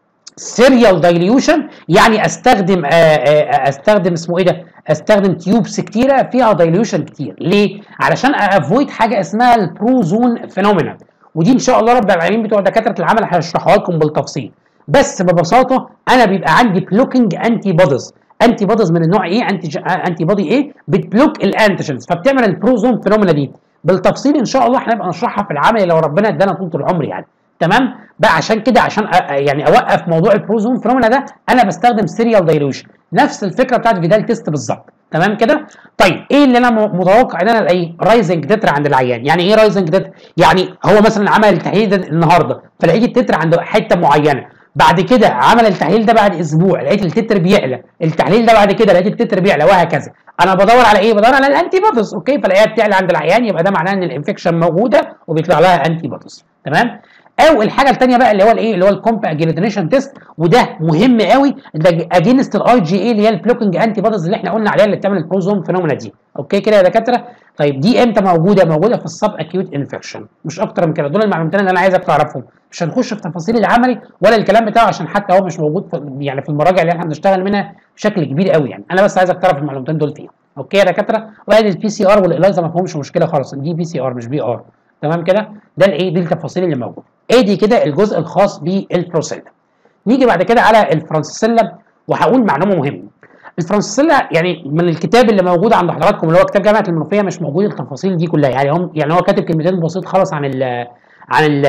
سيريال دايليوشن يعني استخدم آآ استخدم اسمه ايه ده استخدم تيوبس كتيره فيها دايليوشن كتير ليه علشان افويد حاجه اسمها البروزون فينومينا ودي ان شاء الله رب العالمين بتوع دكاتره العمل هيشرحوها لكم بالتفصيل بس ببساطه انا بيبقى عندي بلوكينج انتي بوديز انتي بوديز من النوع ايه انتي انتي بودي ايه بتبلوك الانتيجنز فبتعمل البروزون فينومينا دي بالتفصيل ان شاء الله هنبقى نشرحها في العمل لو ربنا ادانا طول العمر يعني تمام بقى عشان كده عشان أ... يعني اوقف موضوع البروزون فينومينا ده انا بستخدم سيريال دايلوشن نفس الفكره بتاعت فيدال تيست بالظبط تمام كده طيب ايه اللي انا متوقع ان انا الاقيه رايزنج تتر عند العيان يعني ايه رايزنج تتر يعني هو مثلا عمل التحليل ده النهارده فلقيت التتر عند حته معينه بعد كده عمل التحليل ده بعد اسبوع لقيت التتر بيعلى التحليل ده بعد كده لقيت التتر بيعلى وهكذا انا بدور على ايه بدور على الانتي بوديز اوكي فلاقيها بتعلى عند العيان يبقى ده معناه ان الانفكشن موجوده وبيطلع لها انتي بوديز تمام او الحاجه الثانيه بقى اللي هو الايه اللي هو الكومب اجيليتينيشن تيست وده مهم قوي ده اجينست الاي جي اي اللي هي البلوكينج انتي بوديز اللي احنا قلنا عليها اللي بتعمل البروزوم فينومينا دي اوكي كده يا دكاتره طيب دي امتى موجوده موجوده في السب اكيوت انفكشن مش اكتر من كده دول المعلومتين اللي انا عايزك تعرفهم مش هنخش في تفاصيل العملي ولا الكلام بتاعه عشان حتى هو مش موجود في يعني في المراجع اللي احنا بنشتغل منها بشكل كبير قوي يعني انا بس عايزك تعرف المعلومتين دول فيهم اوكي يا دكاتره وادي البي سي ار والاليزا ما فيهمش مشكله خالص دي بي سي ار مش بي ار تمام كده ده الايه دي التفاصيل اللي موجوده ادي كده الجزء الخاص بالبروسيلا نيجي بعد كده على الفرانسيسيلا وهقول معلومه مهمه الفرانسيسيلا يعني من الكتاب اللي موجود عند حضراتكم اللي هو كتاب جامعه المنوفيه مش موجود التفاصيل دي كلها يعني هم يعني هو كاتب كلمتين بسيط خالص عن ال عن ال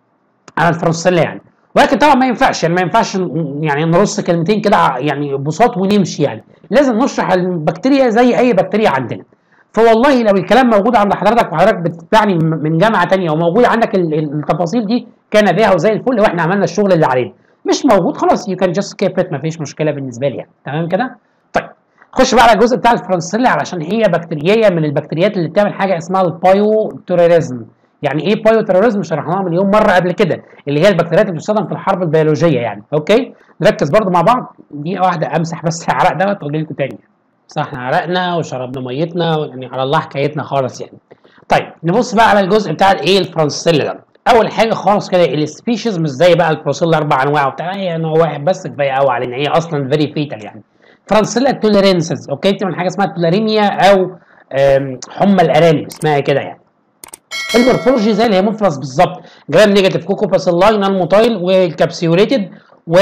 عن الفرانسيسيلا يعني ولكن طبعا ما ينفعش يعني ما ينفعش يعني نرص كلمتين كده يعني بساط ونمشي يعني لازم نشرح البكتيريا زي اي بكتيريا عندنا فوالله لو الكلام موجود عند حضرتك وحضرتك بتتبعني من جامعه ثانيه وموجود عندك التفاصيل دي كان بها وزي الفل واحنا عملنا الشغل اللي علينا مش موجود خلاص يو كان جاست سكيب ات مفيش مشكله بالنسبه لي يعني تمام كده طيب خش بقى على الجزء بتاع الفرنسيلا علشان هي بكتيريا من البكتيريات اللي بتعمل حاجه اسمها البايو تيروريزم يعني ايه بايو تيروريزم شرحناها مليون مره قبل كده اللي هي البكتيريات اللي بتستخدم في الحرب البيولوجيه يعني اوكي نركز برضو مع بعض دقيقه واحده امسح بس العرق دوت واجي لكم تاني صح احنا عرقنا وشربنا ميتنا يعني على الله حكايتنا خالص يعني طيب نبص بقى على الجزء بتاع الايه الفرنسيلا ده اول حاجه خالص كده السبيشيز مش زي بقى البروسيلا اربع انواع وبتاع هي نوع واحد بس كفايه قوي علينا هي اصلا فيري فيتال يعني فرانسيلا توليرنسز اوكي بتعمل حاجه اسمها تولاريميا او حمى الارانب اسمها كده يعني المورفولوجي زي الهيموفيلاس بالظبط جرام نيجاتيف كوكو باسيلاي نون موتايل والكابسيوليتد و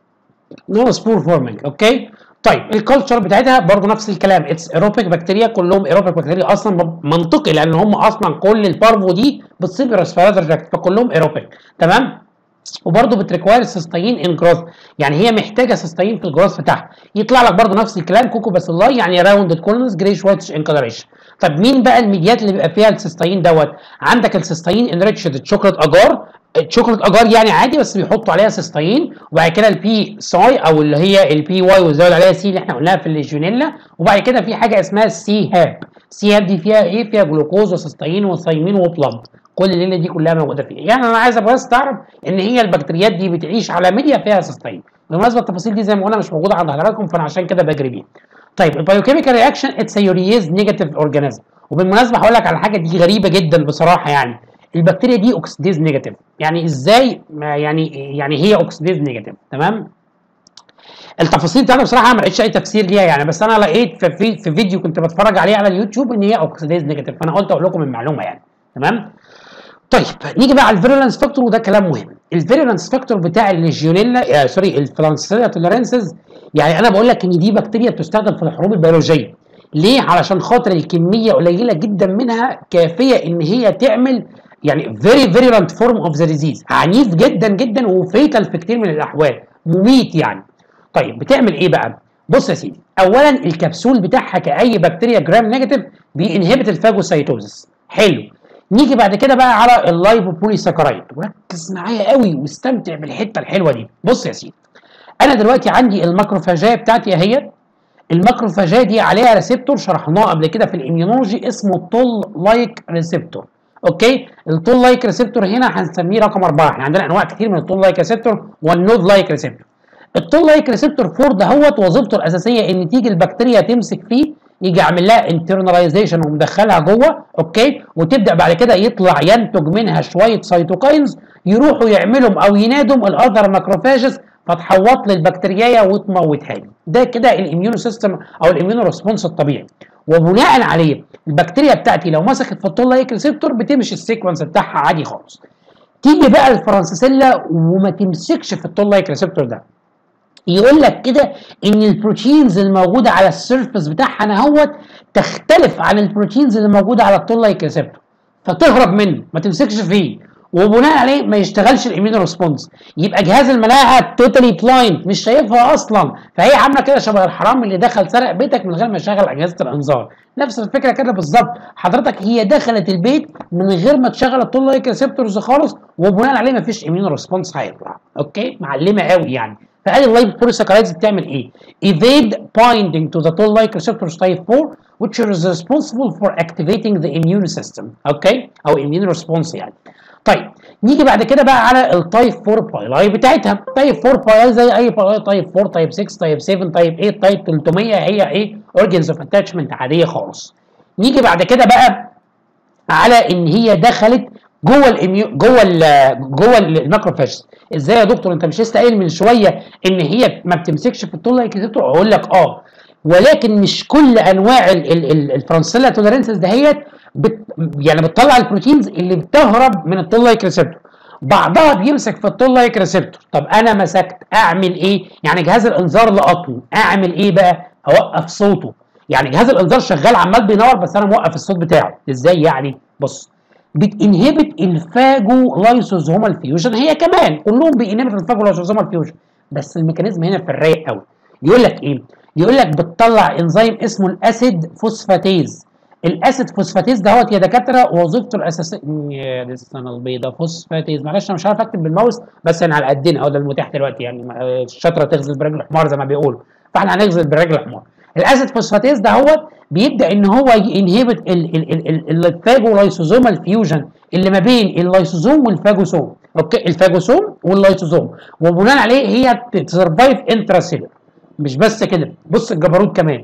نون سبور فورمينج اوكي طيب الكالتشر بتاعتها برضه نفس الكلام اتس ايروبيك بكتيريا كلهم ايروبيك بكتيريا اصلا منطقي لان هم اصلا كل البارفو دي بتصيب الريسبيراتور تراكت فكلهم ايروبيك تمام وبرضه بتريكواير سيستاين ان جروث يعني هي محتاجه سيستاين في الجروث بتاعها يطلع لك برضه نفس الكلام كوكو باسيلاي يعني راوندد كولونز جريش وايتش ان كولريشن طب مين بقى الميديات اللي بيبقى فيها السيستاين دوت عندك السيستاين انريتشد شوكليت اجار شوكليت اجار يعني عادي بس بيحطوا عليها سيستاين وبعد كده البي ساي او اللي هي البي واي وزود عليها سي اللي احنا قلناها في الليجونيلا وبعد كده في حاجه اسمها السي هاب سي هاب دي فيها ايه فيها جلوكوز وسيستاين وثايمين وبلاد كل الليله دي كلها موجوده فيها يعني انا عايزك بس تعرف ان هي البكتيريات دي بتعيش على ميديا فيها سيستاين بالمناسبه التفاصيل دي زي ما قلنا مش موجوده عند حضراتكم فانا عشان كده بجري بيها طيب البايوكيميكال رياكشن اتس يوريز نيجاتيف اورجانيزم وبالمناسبه هقول لك على حاجه دي غريبه جدا بصراحه يعني البكتيريا دي اوكسيديز نيجاتيف يعني ازاي يعني يعني هي اوكسيديز نيجاتيف تمام التفاصيل بتاعتها بصراحه ما لقيتش اي تفسير ليها يعني بس انا لقيت في, في, في فيديو كنت بتفرج عليه على اليوتيوب ان هي اوكسيديز نيجاتيف فانا قلت اقول لكم المعلومه يعني تمام طيب نيجي بقى على الفيرولانس فاكتور وده كلام مهم الفيرولانس فاكتور بتاع الليجيونيلا آه سوري الفلانسيلا توليرنسز يعني انا بقول لك ان دي بكتيريا بتستخدم في الحروب البيولوجيه ليه علشان خاطر الكميه قليله جدا منها كافيه ان هي تعمل يعني فيري فيرولانت فورم اوف ذا ديزيز عنيف جدا جدا وفيتال في كتير من الاحوال مميت يعني طيب بتعمل ايه بقى بص يا سيدي اولا الكبسول بتاعها كاي بكتيريا جرام نيجاتيف بينهبت الفاجوسايتوزس حلو نيجي بعد كده بقى على اللايبوبوليساكرايد وركز معايا قوي واستمتع بالحته الحلوه دي بص يا سيدي انا دلوقتي عندي الماكروفاجيه بتاعتي اهي الماكروفاجيه دي عليها ريسبتور شرحناه قبل كده في الاميونولوجي اسمه تول لايك ريسبتور اوكي التول لايك ريسبتور هنا هنسميه رقم اربعه احنا عندنا انواع كتير من التول لايك ريسبتور والنود لايك ريسبتور التول لايك ريسبتور 4 دهوت وظيفته الاساسيه ان تيجي البكتيريا تمسك فيه يجي عامل لها انترناليزيشن ومدخلها جوه اوكي وتبدا بعد كده يطلع ينتج منها شويه سيتوكاينز يروحوا يعملوا او ينادوا الاذر ماكروفاجز فتحوط لي البكتيريا وتموتها لي ده كده الاميون سيستم او الاميون ريسبونس الطبيعي وبناء عليه البكتيريا بتاعتي لو مسكت في التول لايك ريسبتور بتمشي السيكونس بتاعها عادي خالص تيجي بقى الفرنسيسيلا وما تمسكش في التول لايك ريسبتور ده يقول لك كده ان البروتينز الموجوده على السيرفس بتاعها اهوت تختلف عن البروتينز اللي موجوده على التول لايك ريسبتور فتهرب منه ما تمسكش فيه وبناء عليه ما يشتغلش الاميون ريسبونس يبقى جهاز المناعه توتالي بلايند مش شايفها اصلا فهي عامله كده شبه الحرام اللي دخل سرق بيتك من غير ما يشغل اجهزه الانذار نفس الفكره كده بالظبط حضرتك هي دخلت البيت من غير ما تشغل التول لايك ريسبتورز خالص وبناء عليه ما فيش اميون ريسبونس هيطلع اوكي معلمه قوي يعني فقال اللايب بوليساكرايدز بتعمل ايه؟ evade binding to the toll-like receptors type 4 which is responsible for activating the immune system اوكي؟ او immune response يعني. طيب نيجي بعد كده بقى على التايب 4 بايلاي بتاعتها تايب 4 بايلاي زي اي بايلاي تايب 4 تايب 6 تايب 7 تايب 8 تايب 300 هي ايه organs of attachment عاديه خالص. نيجي بعد كده بقى على ان هي دخلت جوه الاميو جوه ال جوه الماكروفاجز ازاي يا دكتور انت مش لسه قايل من شويه ان هي ما بتمسكش في الطول لايك اقول لك اه ولكن مش كل انواع الفرنسيلا توليرنسز دهيت بت يعني بتطلع البروتينز اللي بتهرب من الطول لايك ريسبتور بعضها بيمسك في الطول لايك ريسبتور طب انا مسكت اعمل ايه يعني جهاز الانذار لقطني اعمل ايه بقى اوقف صوته يعني جهاز الانذار شغال عمال بينور بس انا موقف الصوت بتاعه ازاي يعني بص بتنهبت الفاجو لايسوزومال فيوجن هي كمان كلهم بينهبت الفاجو لايسوزومال فيوجن بس الميكانيزم هنا في الرايق قوي يقول لك ايه يقول لك بتطلع انزيم اسمه الاسيد فوسفاتيز الاسيد فوسفاتيز دهوت يا دكاتره وظيفته الاساسيه يا السنه البيضاء فوسفاتيز معلش انا مش عارف اكتب بالماوس بس انا على قدنا اهو ده المتاح دلوقتي يعني الشطره تغزل برجل حمار زي ما بيقولوا فاحنا هنغزل برجل حمار الاسيد فوسفاتيز دهوت بيبدا ان هو ينهبت الفاجولايسوزومال فيوجن اللي ما بين اللايسوزوم والفاجوسوم اوكي الفاجوسوم واللايسوزوم وبناء عليه هي تسرفايف انتراسيلر مش بس كده بص الجبروت كمان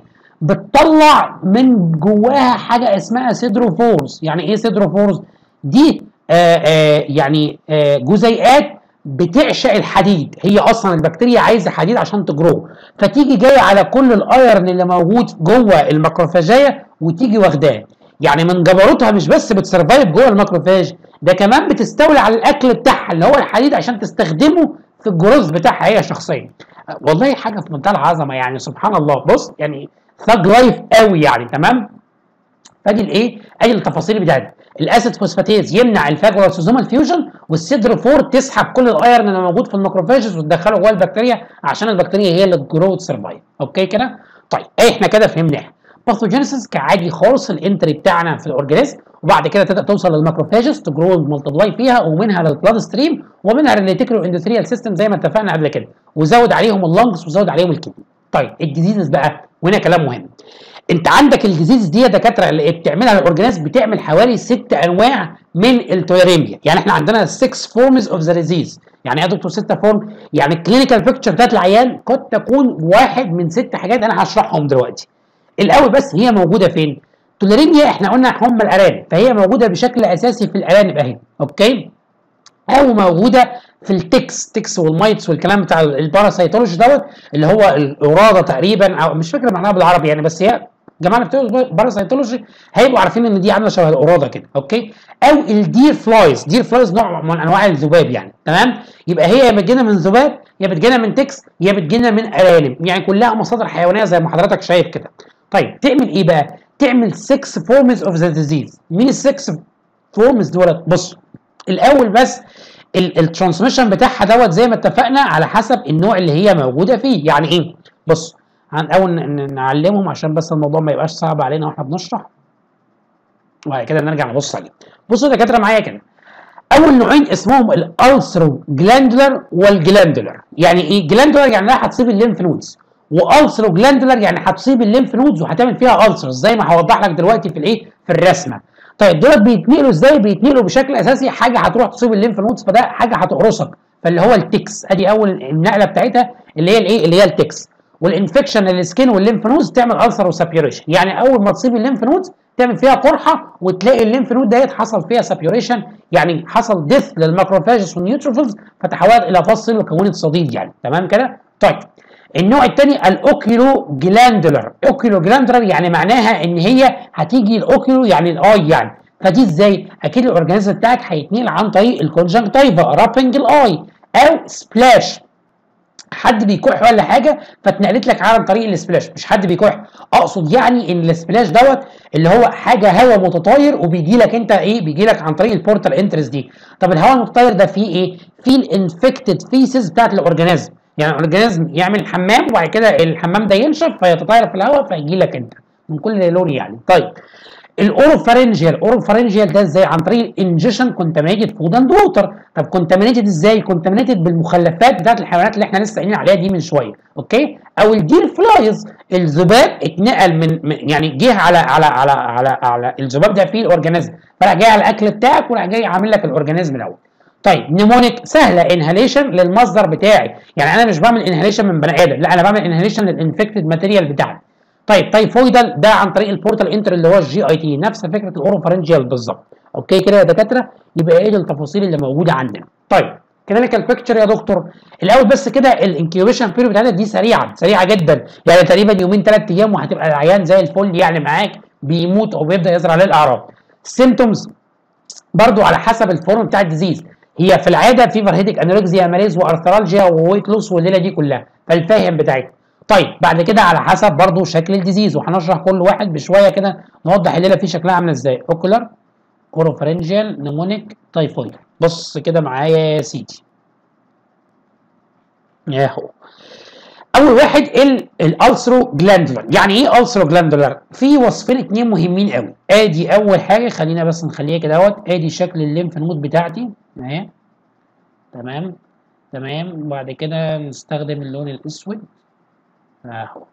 بتطلع من جواها حاجه اسمها سيدروفورز يعني ايه سيدروفورز دي آآ آآ يعني آآ جزيئات بتعشق الحديد هي اصلا البكتيريا عايزه حديد عشان تجرو فتيجي جايه على كل الايرن اللي موجود جوه الماكروفاجيه وتيجي واخداه يعني من جبروتها مش بس بتسرفايف جوه الماكروفاج ده كمان بتستولي على الاكل بتاعها اللي هو الحديد عشان تستخدمه في الجروث بتاعها هي شخصيا والله حاجه في منتهى العظمه يعني سبحان الله بص يعني ثاج لايف قوي يعني تمام ادي الايه ادي التفاصيل بتاعتها الاسيد فوسفاتيز يمنع الفاجولايسوزومال فيوجن والسيدر فور تسحب كل الايرن اللي موجود في الماكروفاجز وتدخله جوه البكتيريا عشان البكتيريا هي اللي تجرو وتسرفايف اوكي كده طيب احنا كده فهمناها باثوجينيسيس كعادي خالص الانتري بتاعنا في الاورجانيزم وبعد كده تبدا توصل للماكروفاجز تجرو وملتبلاي فيها ومنها للبلاد ستريم ومنها للريتيكولو اندوثريال سيستم زي ما اتفقنا قبل كده وزود عليهم اللنجز وزود عليهم الكدني طيب الديزيزز بقى وهنا كلام مهم انت عندك الديزيز دي يا دكاتره اللي بتعملها الاورجانيزم بتعمل حوالي ست انواع من التويريميا يعني احنا عندنا 6 فورمز اوف ذا ديزيز يعني ايه يا دكتور 6 فورم يعني الكلينيكال بيكتشر بتاعت العيان قد تكون واحد من ست حاجات انا هشرحهم دلوقتي الاول بس هي موجوده فين توليريميا احنا قلنا هم الارانب فهي موجوده بشكل اساسي في الارانب اهي اوكي او موجوده في التكس تكس والمايتس والكلام بتاع الباراسيتولوجي دوت اللي هو الاراده تقريبا او مش فاكر معناها بالعربي يعني بس هي جماعه بتوع باراسيتولوجي هيبقوا عارفين ان دي عامله شبه الاراده كده اوكي او الدير فلايز دير فلايز نوع من انواع الذباب يعني تمام يبقى هي يا بتجينا من ذباب يا بتجينا من تكس يا بتجينا من ارانب يعني كلها مصادر حيوانيه زي ما حضرتك شايف كده طيب تعمل ايه بقى تعمل 6 فورمز اوف ذا ديزيز مين ال 6 فورمز دولت بص الاول بس الترانسميشن بتاعها دوت زي ما اتفقنا على حسب النوع اللي هي موجوده فيه يعني ايه بص هنحاول ن- نعلمهم عشان بس الموضوع ما يبقاش صعب علينا واحنا بنشرح وبعد كده نرجع نبص عليه بصوا يا دكاتره معايا كده اول نوعين اسمهم الالسرو جلاندولار والجلاندولار يعني ايه جلاندولار يعني انها هتصيب الليمف نودز والسرو جلاندولار يعني هتصيب الليمف نودز وهتعمل فيها السرز زي ما هوضح لك دلوقتي في الايه في الرسمه طيب دول بيتنقلوا ازاي بيتنقلوا بشكل اساسي حاجه هتروح تصيب الليمف نودز فده حاجه هتقرصك فاللي هو التكس ادي اول النقله بتاعتها اللي هي الايه اللي هي التكس والانفكشن السكين والليمف نودز تعمل السر وسابيوريشن يعني اول ما تصيب الليمف نودز تعمل فيها قرحه وتلاقي الليمف نود ديت حصل فيها سابيوريشن يعني حصل ديث للماكروفاجز والنيوتروفيلز فتحولت الى فصل وكونت صديد يعني تمام كده طيب النوع الثاني الاوكيلو جلاندولار اوكيلو جلاندولار يعني معناها ان هي هتيجي الاوكيلو يعني الاي يعني فدي ازاي اكيد الاورجانيزم بتاعك هيتنقل عن طريق الكونجنكتيفا رابنج الاي او سبلاش حد بيكح ولا حاجه فاتنقلت لك عن طريق السبلاش مش حد بيكح اقصد يعني ان السبلاش دوت اللي هو حاجه هواء متطاير وبيجي لك انت ايه بيجي لك عن طريق البورتال انترست دي طب الهواء المتطاير ده فيه ايه فيه الانفكتد فيسز بتاعت الاورجانيزم يعني الاورجانيزم يعمل حمام وبعد كده الحمام ده ينشف فيتطاير في الهواء فيجي لك انت من كل لون يعني طيب الاوروفارنجيال الاوروفارنجيال ده ازاي عن طريق الانجيشن كونتامينيتد فود اند ووتر طب كونتامينيتد ازاي كونتامينيتد بالمخلفات بتاعت الحيوانات اللي احنا لسه قايلين عليها دي من شويه اوكي او الدير فلايز الذباب اتنقل من من- يعني جه على على على على على الذباب ده فيه الاورجانيزم فراح جاي على الاكل بتاعك وراح جاي عامل لك الاورجانيزم الاول طيب نيمونيك سهله انهاليشن للمصدر بتاعي يعني انا مش بعمل انهاليشن من بني ادم لا انا بعمل انهاليشن للانفكتد ماتيريال بتاعي طيب تايفويدال ده عن طريق البورتال انتر اللي هو الجي اي تي نفس فكره الاوروفارنجيال بالظبط اوكي كده يا دكاتره يبقى ايه التفاصيل اللي موجوده عندنا طيب كلينيكال بيكتشر يا دكتور الاول بس كده الانكيوبيشن بيريود بتاعتها دي سريعه سريعه جدا يعني تقريبا يومين ثلاث ايام وهتبقى العيان زي الفل يعني معاك بيموت او بيبدا يظهر عليه الاعراض السيمتومز برضو على حسب الفورم بتاع الديزيز هي في العاده فيفر هيدك انوركسيا ماليز وارثرالجيا وويت لوس والليله دي كلها فالفاهم بتاعتها طيب بعد كده على حسب برضو شكل الديزيز وهنشرح كل واحد بشويه كده نوضح الليله فيه شكلها عامله ازاي اوكولار اوروفرنجيال نمونيك تايفويد بص كده معايا يا سيدي ياهو اول واحد الالسرو جلاندولار يعني ايه السرو جلاندولار في وصفين اتنين مهمين قوي ادي اول حاجه خلينا بس نخليها كده اهوت ادي شكل الليمف نود بتاعتي اهي تمام تمام وبعد كده نستخدم اللون الاسود اهو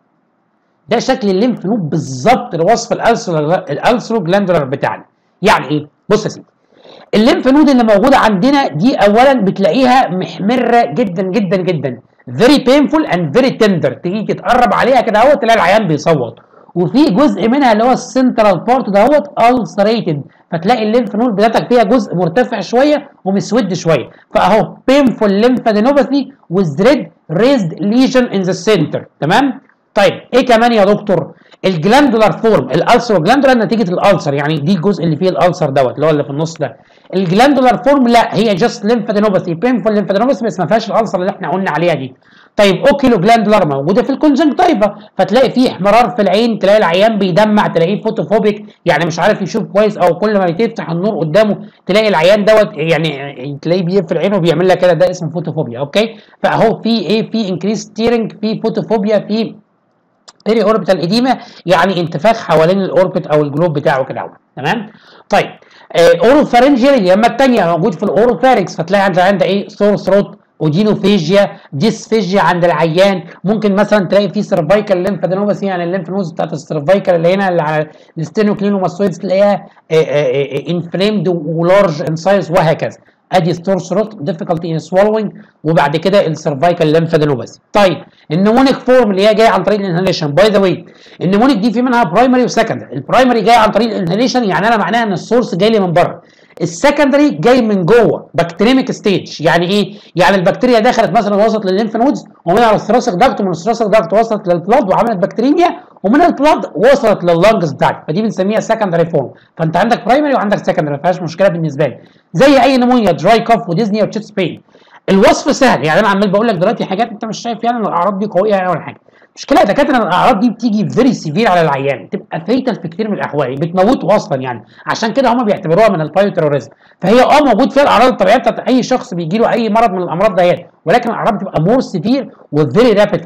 ده شكل الليمف نود بالظبط لوصف الالسرو الالسرو جلاندولار بتاعنا يعني ايه بص يا سيدي الليمف نود اللي موجوده عندنا دي اولا بتلاقيها محمره جدا جدا جدا فيري بينفول اند فيري تندر تيجي تتقرب عليها كده اهوت تلاقي العيان بيصوت وفي جزء منها اللي هو السنترال بارت دهوت السريتد فتلاقي الليمف نود بتاعتك فيها جزء مرتفع شويه ومسود شويه فاهو بينفول ليمفادينوباثي وذ ريد ريزد ليجن ان ذا سنتر تمام طيب ايه كمان يا دكتور الجلاندولار فورم الالسر جلاندولار نتيجه الالسر يعني دي الجزء اللي فيه الالسر دوت اللي هو اللي في النص ده الجلاندولار فورم لا هي جاست ليمفادينوباثي بينفول ليمفادينوباثي بس ما فيهاش الالسر اللي احنا قلنا عليها دي طيب اوكيلو جلاندولار موجوده في الكونجنكتيفا فتلاقي فيه احمرار في العين تلاقي العيان بيدمع تلاقيه فوتوفوبيك يعني مش عارف يشوف كويس او كل ما تفتح النور قدامه تلاقي العيان دوت يعني تلاقيه بيقفل عينه وبيعمل لك كده ده اسمه فوتوفوبيا اوكي فاهو في ايه في انكريس ستيرنج في فوتوفوبيا في بيري اوربيتال اديما يعني انتفاخ حوالين الاوربت او الجلوب بتاعه كده اهو تمام طيب اورو اليمه الثانيه موجود في الاوروفاريكس فتلاقي عند عند ايه سور ثروت اودينوفيجيا ديسفيجيا عند العيان ممكن مثلا تلاقي في سيرفايكال ليمفادينوباثي يعني الليمف نوز بتاعت السيرفايكال اللي هنا اللي على الستينوكلينوماسويدز تلاقيها انفليمد ولارج ان سايز وهكذا ادي ستور ثروت ديفيكالتي ان سوالوينج وبعد كده السيرفايكال ليمفادينوباثي طيب النمونيك فورم اللي هي جايه عن طريق الانهاليشن باي ذا واي النمونيك دي في منها برايمري وسكندري البرايمري جاي عن طريق الانهاليشن يعني انا معناها ان السورس جاي لي من بره السكندري جاي من جوه بكتيريميك ستيج يعني ايه يعني البكتيريا دخلت مثلا وصلت للليمف نودز ومن على الثراسك داكت ومن الثراسك داكت وصلت للبلاد وعملت بكتيريميا ومن البلاد وصلت لللنجز بتاعتي فدي بنسميها سكندري فورم فانت عندك برايمري وعندك سكندري ما فيهاش مشكله بالنسبه لي زي اي نمونيا دراي كاف وديزني وتشيست بين الوصف سهل يعني انا عمال بقول لك دلوقتي حاجات انت مش شايف يعني الاعراض دي قويه يعني ولا حاجه المشكله يا دكاتره ان الاعراض دي بتيجي فيري سيفير على العيان تبقى فيتال في كتير من الاحوال بتموته اصلا يعني عشان كده هم بيعتبروها من البايو تيروريزم فهي اه موجود فيها الاعراض الطبيعيه بتاعت اي شخص بيجي له اي مرض من الامراض ديت ولكن الاعراض بتبقى مور سيفير وفيري رابيد كمان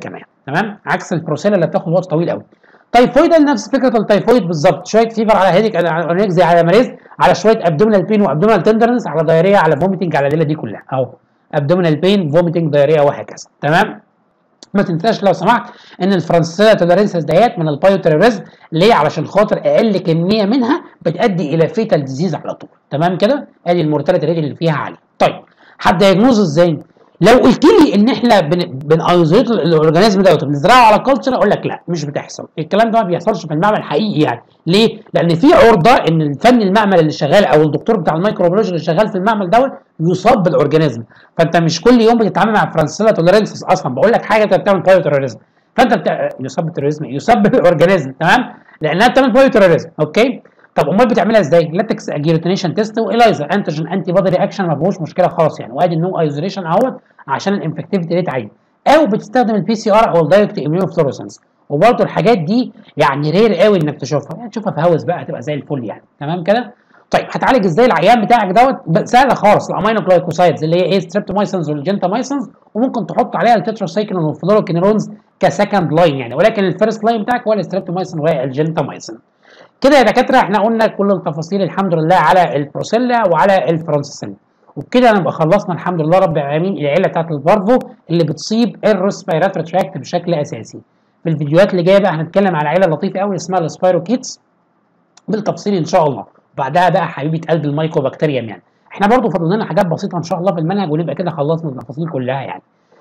تمام عكس البروسيلا اللي بتاخد وقت طويل قوي تايفويد نفس فكره التايفويد بالظبط شويه فيفر على هيديك على زي على مريض على شويه ابدومينال بين وابدومينال تندرنس على دايريه على فوميتنج على الليله دي كلها اهو ابدومينال بين فوميتنج دايريه وهكذا تمام ما تنساش لو سمحت ان الفرنسيه توليرنسز ديت من البايوتيروريزم ليه علشان خاطر اقل كميه منها بتؤدي الى فيتال ديزيز على طول تمام كده ادي المورتاليتي ريت اللي فيها عالي طيب هتدايجنوز ازاي لو قلت لي ان احنا بنايزوليت الاورجانيزم دوت وبنزرعه على كلتشر اقول لك لا مش بتحصل الكلام ده ما بيحصلش في المعمل حقيقي يعني ليه لان في عرضه ان الفن المعمل اللي شغال او الدكتور بتاع الميكروبيولوجي اللي شغال في المعمل دوت يصاب بالاورجانيزم فانت مش كل يوم بتتعامل مع فرانسيلا توليرنسس اصلا بقول لك حاجه انت بتعمل بايو تيروريزم فانت بتاع... يصاب بالتيروريزم يصاب بالاورجانيزم تمام لانها بتعمل بايو تيروريزم اوكي طب امال بتعملها ازاي؟ لاتكس اجيروتينيشن تيست واليزا انتيجين انتي بودي رياكشن ما فيهوش مشكله خالص يعني وادي النو ايزوليشن اهوت عشان الانفكتيفيتي ريت عالي او بتستخدم البي سي ار او الدايركت اميون فلورسنس وبرده الحاجات دي يعني رير قوي انك تشوفها يعني تشوفها في هوس بقى هتبقى زي الفل يعني تمام كده طيب هتعالج ازاي العيان بتاعك دوت سهله خالص الامينو جلايكوسايدز اللي هي ايه ستريبتومايسنز والجنتامايسنز وممكن تحط عليها التتراسايكلين والفلوروكينيرونز كسكند لاين يعني ولكن الفيرست لاين بتاعك هو الستريبتومايسن والجنتامايسن كده يا دكاتره احنا قلنا كل التفاصيل الحمد لله على البروسيلا وعلى الفرانسيسين وبكده نبقى خلصنا الحمد لله رب العالمين العيله بتاعت البارفو اللي بتصيب الريسبيراتوري تراكت بشكل اساسي في الفيديوهات اللي جايه بقى هنتكلم على عيله لطيفه قوي اسمها السبايروكيتس بالتفصيل ان شاء الله وبعدها بقى حبيبه قلب المايكوبكتيريم يعني احنا برضو فاضل لنا حاجات بسيطه ان شاء الله في المنهج ونبقى كده خلصنا التفاصيل كلها يعني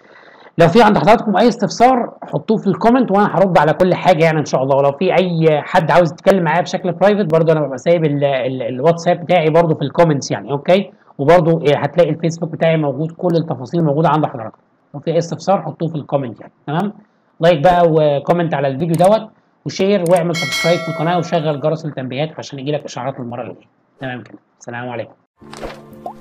لو في عند حضراتكم اي استفسار حطوه في الكومنت وانا هرد على كل حاجه يعني ان شاء الله ولو في اي حد عاوز يتكلم معايا بشكل برايفت برضو انا ببقى سايب الواتساب بتاعي برضو في الكومنتس يعني اوكي وبرضو هتلاقي الفيسبوك بتاعي موجود كل التفاصيل موجوده عند حضراتكم لو في اي استفسار حطوه في الكومنت يعني تمام لايك بقى وكومنت على الفيديو دوت وشير واعمل سبسكرايب في القناه وشغل جرس التنبيهات عشان يجيلك اشعارات المره اللي جايه تمام كده السلام عليكم